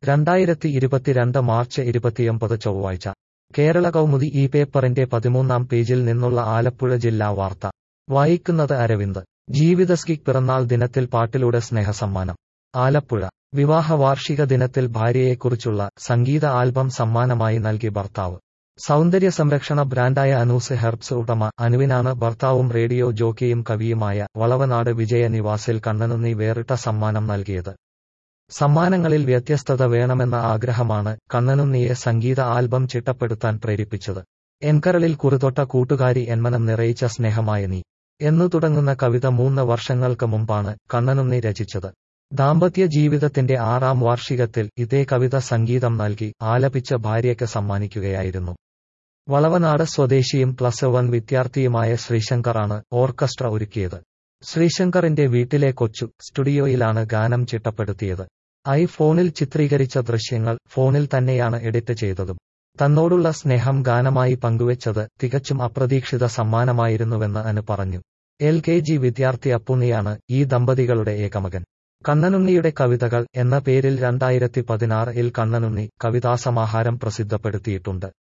രണ്ടായിരത്തി ഇരുപത്തിരണ്ട് മാർച്ച് ഇരുപത്തിയൊമ്പത് ചൊവ്വാഴ്ച കേരള കൗമുദി ഈ പേപ്പറിന്റെ പതിമൂന്നാം പേജിൽ നിന്നുള്ള ആലപ്പുഴ ജില്ലാ വാർത്ത വായിക്കുന്നത് അരവിന്ദ് ജീവിതസ്കി പിറന്നാൾ ദിനത്തിൽ പാട്ടിലൂടെ സ്നേഹസമ്മാനം ആലപ്പുഴ വിവാഹ വാർഷിക ദിനത്തിൽ ഭാര്യയെക്കുറിച്ചുള്ള സംഗീത ആൽബം സമ്മാനമായി നൽകി ഭർത്താവ് സൗന്ദര്യ സംരക്ഷണ ബ്രാൻഡായ അനൂസ് ഹെർബ്സ് ഉടമ അനുവിനാണ് ഭർത്താവും റേഡിയോ ജോക്കിയും കവിയുമായ വളവനാട് വിജയ നിവാസിൽ കണ്ണനുണ്ണി വേറിട്ട സമ്മാനം നൽകിയത് സമ്മാനങ്ങളിൽ വ്യത്യസ്തത വേണമെന്ന ആഗ്രഹമാണ് കണ്ണനുണ്ണിയെ സംഗീത ആൽബം ചിട്ടപ്പെടുത്താൻ പ്രേരിപ്പിച്ചത് എൻകരളിൽ കുറുതൊട്ട കൂട്ടുകാരി എന്മനം നിറയിച്ച സ്നേഹമായ നീ എന്നു തുടങ്ങുന്ന കവിത മൂന്ന് വർഷങ്ങൾക്ക് മുമ്പാണ് കണ്ണനുണ്ണി രചിച്ചത് ദാമ്പത്യ ജീവിതത്തിന്റെ ആറാം വാർഷികത്തിൽ ഇതേ കവിത സംഗീതം നൽകി ആലപിച്ച ഭാര്യയ്ക്ക് സമ്മാനിക്കുകയായിരുന്നു വളവനാട് സ്വദേശിയും പ്ലസ് വൺ വിദ്യാർത്ഥിയുമായ ശ്രീശങ്കറാണ് ഓർക്കസ്ട്ര ഒരുക്കിയത് ശ്രീശങ്കറിന്റെ വീട്ടിലെ കൊച്ചു സ്റ്റുഡിയോയിലാണ് ഗാനം ചിട്ടപ്പെടുത്തിയത് ഐ ഫോണിൽ ചിത്രീകരിച്ച ദൃശ്യങ്ങൾ ഫോണിൽ തന്നെയാണ് എഡിറ്റ് ചെയ്തതും തന്നോടുള്ള സ്നേഹം ഗാനമായി പങ്കുവച്ചത് തികച്ചും അപ്രതീക്ഷിത സമ്മാനമായിരുന്നുവെന്ന് അനു പറഞ്ഞു എൽ കെ ജി വിദ്യാർത്ഥി അപ്പുണ്ണിയാണ് ഈ ദമ്പതികളുടെ ഏകമകൻ കണ്ണനുണ്ണിയുടെ കവിതകൾ എന്ന പേരിൽ രണ്ടായിരത്തി പതിനാറിൽ കണ്ണനുണ്ണി കവിതാസമാഹാരം പ്രസിദ്ധപ്പെടുത്തിയിട്ടുണ്ട്